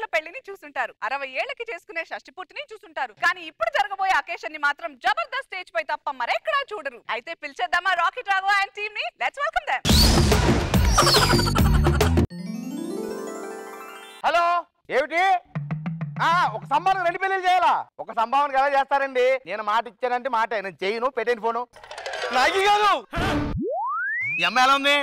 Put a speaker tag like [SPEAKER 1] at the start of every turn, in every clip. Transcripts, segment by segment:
[SPEAKER 1] పెళ్లిని చూసుంటారు అరవై ఏళ్లకి చేసుకునే షష్టి పూర్తిని చూసుంటారు కానీ ఇప్పుడు జరగబోయే అకేషన్ ని మాత్రం జబర్దస్త్ స్టేజ్ పై తప్ప మరెక్కడా చూడరు అయితే పిలిచేద్దామా రాకెట్ రాఘవ అండ్ టీమ్ ని లెట్స్ వెల్కమ్ దెమ్
[SPEAKER 2] హలో ఏమిటి ఆ ఒక సంభావన రెండు పెళ్లి చేయాలా ఒక సంభావనకి ఎలా చేస్తారండి నేను మాట ఇచ్చానంటే మాట నేను చేయను పెట్టేను ఫోను నాకి కాదు ఈ అమ్మాయి ఎలా ఉంది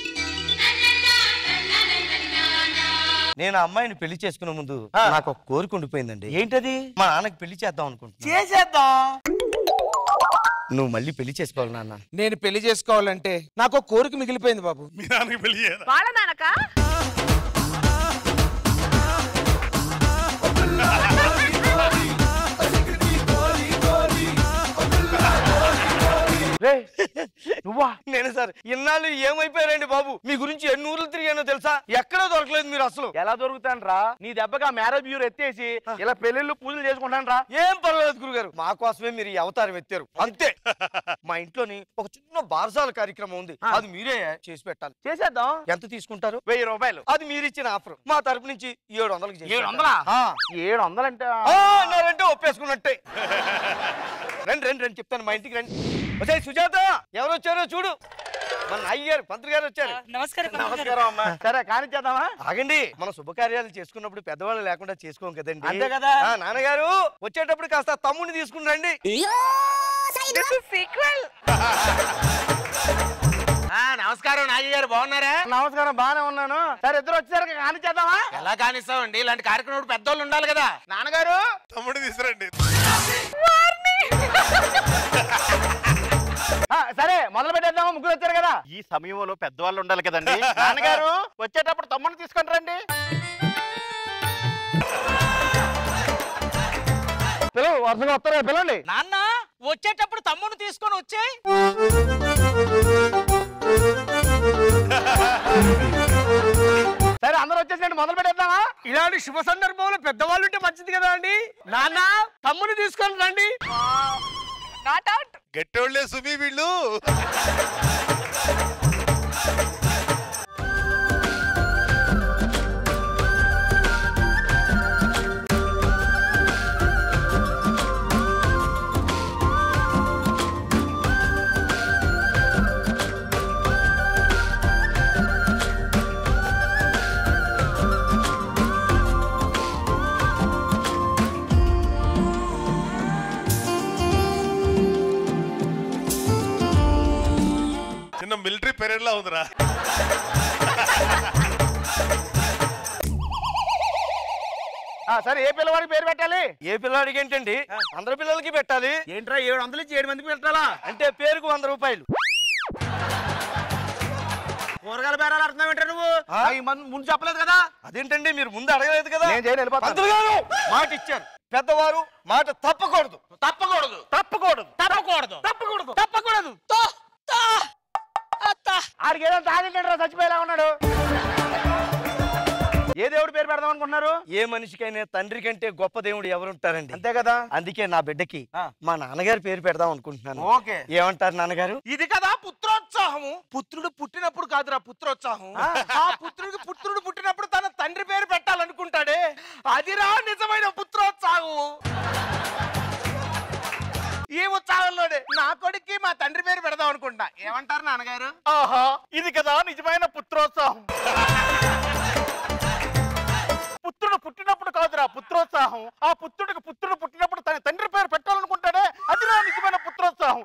[SPEAKER 3] నేను ఆ అమ్మాయిని పెళ్లి చేసుకునే ముందు
[SPEAKER 2] ఆ.
[SPEAKER 3] నాకు ఒక కోరిక ఉండిపోయిందండి
[SPEAKER 2] ఏంటది
[SPEAKER 3] మా నాన్నకి పెళ్లి చేద్దాం అనుకుంటున్నా
[SPEAKER 2] చేసేద్దాం
[SPEAKER 3] నువ్వు మళ్ళీ పెళ్లి చేసుకోవాలి నాన్న
[SPEAKER 4] నేను పెళ్లి చేసుకోవాలంటే నాకు ఒక కోరిక మిగిలిపోయింది బాబు
[SPEAKER 5] మీ నాన్నకి పెళ్లి చేయరా
[SPEAKER 1] వాళ్ళ నానక
[SPEAKER 2] రే నువ్వా
[SPEAKER 3] నేను సార్ ఇన్నాళ్ళు ఏమైపోయారండి బాబు మీ గురించి ఎన్ని ఊర్లు తిరిగానో తెలుసా ఎక్కడా దొరకలేదు మీరు అసలు
[SPEAKER 2] ఎలా దొరుకుతాను రా నీ దెబ్బగా మ్యారేజ్ బ్యూర్ ఎత్తేసి ఇలా పెళ్ళిళ్ళు పూజలు చేసుకుంటాను రా
[SPEAKER 3] ఏం పర్వాలేదు గురుగారు మా కోసమే మీరు ఈ అవతారం ఎత్తారు అంతే మా ఇంట్లోని ఒక చిన్న బారసాల కార్యక్రమం ఉంది
[SPEAKER 2] ఆ.
[SPEAKER 3] అది మీరే చేసి పెట్టాలి
[SPEAKER 2] చేసేద్దాం
[SPEAKER 3] ఎంత తీసుకుంటారు
[SPEAKER 2] వెయ్యి రూపాయలు
[SPEAKER 3] అది మీరు ఇచ్చిన ఆఫర్ మా తరపు నుంచి ఏడు వందలకి చేసి
[SPEAKER 2] ఏడు వందలా?
[SPEAKER 3] ఆ.
[SPEAKER 2] ఏడు వందలంటే
[SPEAKER 3] ఆ, అన్నారంటే ఒప్పేసుకున్నట్టే రండి రండి రండి చెప్తాను మా ఇంటికి రండి వచ్చే సుజాత ఎవరు వచ్చారో చూడు మన అయ్య గారు పంతులు గారు వచ్చారు
[SPEAKER 6] నమస్కారం
[SPEAKER 2] నమస్కారం అమ్మా సరే కానిచ్చేద్దామా
[SPEAKER 3] ఆగండి మన శుభకార్యాలు చేసుకున్నప్పుడు పెద్దవాళ్ళు లేకుండా చేసుకోం కదండి
[SPEAKER 2] అంతే కదా.
[SPEAKER 3] ఆ, నాన్నగారు వచ్చేటప్పుడు కాస్త తమ్ముడిని తీసుకుని రండి
[SPEAKER 1] దిస్ ఇస్ సీక్వెల్
[SPEAKER 4] నమస్కారం నాగి గారు బాగున్నారా
[SPEAKER 2] నమస్కారం బాగానే ఉన్నాను సరే ఇద్దరు వచ్చారు కానిచ్చేద్దామా
[SPEAKER 4] ఎలా కానిస్తామండి ఇలాంటి కార్యక్రమం పెద్దోళ్ళు ఉండాలి కదా
[SPEAKER 2] నాన్నగారు
[SPEAKER 5] తమ్ముడు తీసుకురండి
[SPEAKER 2] ఆ, సరే మొదలు పెట్టేద్దామా ముగ్గురు వచ్చారు కదా ఈ సమయంలో పెద్దవాళ్ళు ఉండాలి కదండి నాన్నగారు వచ్చేటప్పుడు తమ్ముడిని తీసుకొని రండి పిల్లలు వరుసగా వస్తారు కదా, పిలవండి
[SPEAKER 6] నాన్న వచ్చేటప్పుడు తమ్ముడు తీసుకొని వచ్చాయి
[SPEAKER 2] సరే అందరూ వచ్చేసండి మొదలు పెట్టేద్దామా
[SPEAKER 4] ఇలాంటి శుభ సందర్భంలో పెద్దవాళ్ళు ఉంటే మంచిది కదా అండి నాన్న తమ్ముని తీసుకొని రండి
[SPEAKER 1] నాట్ అవుట్
[SPEAKER 5] గట్టోళ్ళే సుమి వీళ్ళు చిన్న మిలిటరీ పెరేడ్ లా ఉందిరా
[SPEAKER 2] ఆ, సరే ఏ పిల్లవాడికి పేరు పెట్టాలి
[SPEAKER 3] ఏ పిల్లాడికి ఏంటండి అందరి పిల్లలకి పెట్టాలి
[SPEAKER 2] ఏంట్రా ఏడు వందలు ఇచ్చి ఏడు మందికి పెట్టాలా
[SPEAKER 3] అంటే పేరుకు వంద రూపాయలు
[SPEAKER 2] కూరగాయల బేరాలు ఆడుతున్నావు ఏంట్రా నువ్వు
[SPEAKER 3] ఆ?
[SPEAKER 2] ఆ, ఈ మంది ముందు చెప్పలేదు కదా
[SPEAKER 3] అదేంటండి మీరు ముందు అడగలేదు కదా
[SPEAKER 2] నేను చేయను వెళ్ళిపోతాను.
[SPEAKER 3] పంతులు గారు మాట ఇచ్చారు పెద్దవారు మాట తప్పకూడదు
[SPEAKER 4] తప్పకూడదు
[SPEAKER 2] తప్పకూడదు
[SPEAKER 6] తప్పకూడదు
[SPEAKER 2] తప్పకూడదు
[SPEAKER 6] తప్పకూడదు తో, తా, అత్త.
[SPEAKER 2] ఆడికి ఏదో తాగింటాడు చచ్చిపోయేలా ఉన్నాడు ఏ దేవుడి పేరు పెడదాం అనుకుంటున్నారు
[SPEAKER 3] ఏ మనిషికైనా తండ్రి కంటే గొప్ప దేవుడు ఎవరుంటారండి
[SPEAKER 2] అంతే కదా
[SPEAKER 3] అందుకే నా బిడ్డకి
[SPEAKER 2] ఆ.
[SPEAKER 3] మా నాన్నగారి పేరు పెడదాం అనుకుంటున్నాను
[SPEAKER 2] ఓకే
[SPEAKER 3] ఏమంటారు నాన్నగారు
[SPEAKER 4] ఇది కదా పుత్రోత్సాహము పుత్రుడు పుట్టినప్పుడు కాదురా పుత్రోత్సాహం ఆ పుత్రుడికి పుత్రుడు పుట్టినప్పుడు తన తండ్రి పేరు పెట్టాలనుకుంటాడే అదిరా నిజమైన పుత్రోత్సాహం ఈ ఉత్సాహంలోనే నా కొడుక్కి మా తండ్రి పేరు పెడదాం అనుకుంటా ఏమంటారు నాన్నగారు
[SPEAKER 2] ఆహా ఇది కదా నిజమైన పుత్రోత్సాహం పుత్రుడు పుట్టినప్పుడు కాదురా పుత్రోత్సాహం ఆ పుత్రుడికి పుత్రుడు పుట్టినప్పుడు తన తండ్రి పేరు పెట్టాలనుకుంటాడే అది నా నిజమైన పుత్రోత్సాహం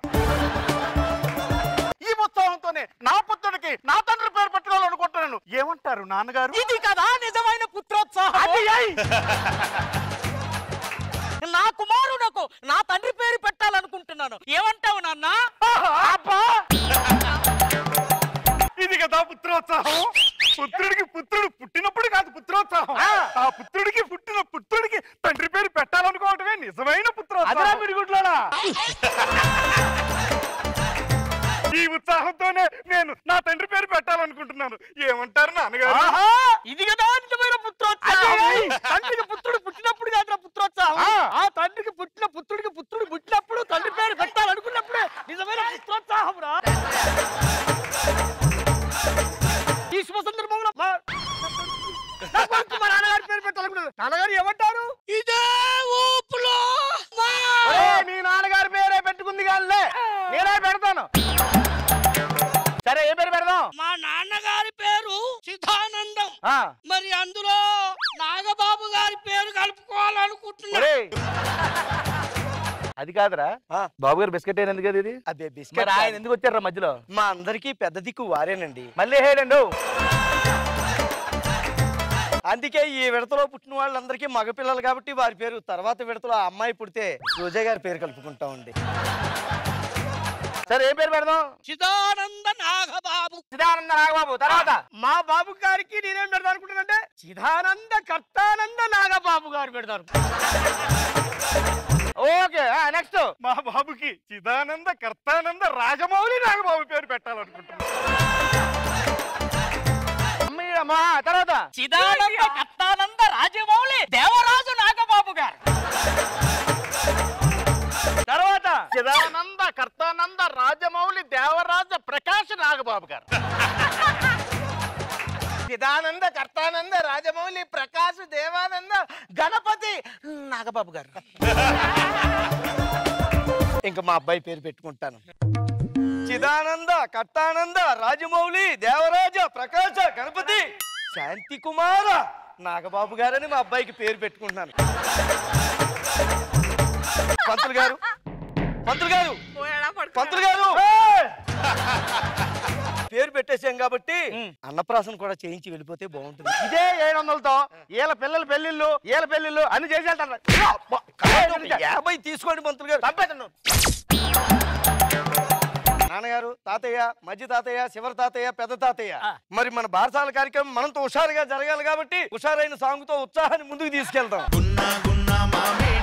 [SPEAKER 2] ఈ ఉత్సాహంతోనే నా పుత్రుడికి నా తండ్రి పేరు పెట్టుకోవాలనుకుంటున్నాను ఏమంటారు నాన్నగారు
[SPEAKER 6] ఇది కదా నిజమైన పుత్రోత్సాహం
[SPEAKER 2] అది అయ్!
[SPEAKER 6] నా కుమారునకు నా తండ్రి పేరు పెట్టాలనుకుంటున్నాను ఏమంటావు నాన్న
[SPEAKER 2] ఆహా! అబ్బా! ఇది కదా పుత్రోత్సాహం పుత్రుడికి పుత్రుడు పుట్టినప్పుడు కాదు పుత్రోత్సాహం ఆ పుత్రుడికి పుట్టిన పుత్రుడికి తండ్రి పేరు పెట్టాలనుకోవటమే నిజమైన పుత్రోత్సాహం మిడిగుడ్లోనా ఈ ఉత్సాహంతోనే నేను నా తండ్రి పేరు పెట్టాలనుకుంటున్నాను ఏమంటారు నాన్నగారు
[SPEAKER 6] ఇది కదా నిజమైన పుత్రోత్సాహం
[SPEAKER 2] అదే.
[SPEAKER 6] తండ్రికి పుత్రుడు పుట్టినప్పుడు కాదు పుత్రోత్సాహం
[SPEAKER 2] ఆ.
[SPEAKER 6] ఆ తండ్రికి పుట్టిన పుత్రుడికి పుత్రుడు పుట్టినప్పుడు తండ్రి పేరు పెట్టాలనుకున్నప్పుడే నిజమైన పుత్రోత్సాహం రా ఈ శుభ సందర్భంలో మా- నా కొడుకు మా నాన్నగారి పేరు పెట్టాలనుకున్నాను కాదు నాన్నగారు ఏమంటారు
[SPEAKER 3] ఇదే ఊపులో
[SPEAKER 2] ఒరే, మీ నాన్నగారి పేరే పెట్టుకుంది కానీ నేనే పెడతాను సరే ఏ పేరు పెడదాం
[SPEAKER 3] మా నాన్నగారి పేరు సిద్ధానందం
[SPEAKER 2] ఆ,
[SPEAKER 3] మరి అందులో నాగబాబు గారి పేరు కలుపుకోవాలనుకుంటున్నా
[SPEAKER 2] ఒరేయ్. అది కాదురా బాబు గారు బిస్కెట్ అయినందుకు కదా ఇది
[SPEAKER 3] అదే
[SPEAKER 2] మరి
[SPEAKER 3] బిస్కెట్
[SPEAKER 2] ఆయన ఎందుకు వచ్చారా మధ్యలో
[SPEAKER 3] మా అందరికీ పెద్ద దిక్కు వారేనండి
[SPEAKER 2] మళ్ళీ హేడండు
[SPEAKER 3] అందుకే ఈ విడతలో పుట్టిన వాళ్ళందరికీ మగపిల్లలు కాబట్టి వారి పేరు తర్వాత విడతలో ఆ అమ్మాయి పుడితే రోజా గారి పేరు కలుపుకుంటామండి
[SPEAKER 2] సరే ఏ పేరు పెడదాం
[SPEAKER 3] చిదానంద నాగబాబు
[SPEAKER 2] సిద్ధానంద నాగబాబు తర్వాత
[SPEAKER 6] మా బాబు గారికి నేనేం పెడతాను అనుకుంటానంటే చిదానంద కర్తానంద నాగబాబు గారు పెడతారు
[SPEAKER 2] ఓకే నెక్స్ట్
[SPEAKER 6] మా బాబుకి చిదానంద కర్తానంద రాజమౌళి నాగబాబు పేరు పెట్టాలనుకుంటున్నాను
[SPEAKER 2] అమ్మా తర్వాత
[SPEAKER 6] చిదానంద కర్తానంద రాజమౌళి దేవరాజు నాగబాబు గారు
[SPEAKER 2] తర్వాత
[SPEAKER 6] చిదానంద కర్తానంద రాజమౌళి దేవరాజ ప్రకాశ్ నాగబాబు గారు
[SPEAKER 4] చిదానంద కర్తానంద రాజమౌళి ప్రకాశ్ దేవానంద గణపతి నాగబాబు గారు
[SPEAKER 3] ఇంకా మా అబ్బాయి పేరు పెట్టుకుంటాను చిదానంద కట్టానంద రాజమౌళి దేవరాజ ప్రకాశ గణపతి శాంతి కుమార నాగబాబు గారని మా అబ్బాయికి పేరు పెట్టుకుంటున్నాను పంతులు గారు పంతులు గారు పంతులు గారు పేరు పెట్టేశాం కాబట్టి అన్నప్రాసన కూడా చేయించి వెళ్ళిపోతే బాగుంటుంది
[SPEAKER 2] ఇదే ఏడు వందలతో వీళ్ళ పిల్లల పెళ్లిళ్ళు వీళ్ళ పెళ్లిళ్ళు అన్ని చేసి వెళ్తారు
[SPEAKER 3] యాభై తీసుకోండి పంతులు గారు
[SPEAKER 2] చంపేస్తాను
[SPEAKER 3] నాన్నగారు తాతయ్య మధ్య తాతయ్య శివర తాతయ్య పెద్ద తాతయ్య మరి మన బారసాల కార్యక్రమం మనంతో హుషారుగా జరగాలి కాబట్టి హుషారైన సాంగుతో ఉత్సాహాన్ని ముందుకు తీసుకెళ్తాం
[SPEAKER 7] గున్న గున్న మామిడి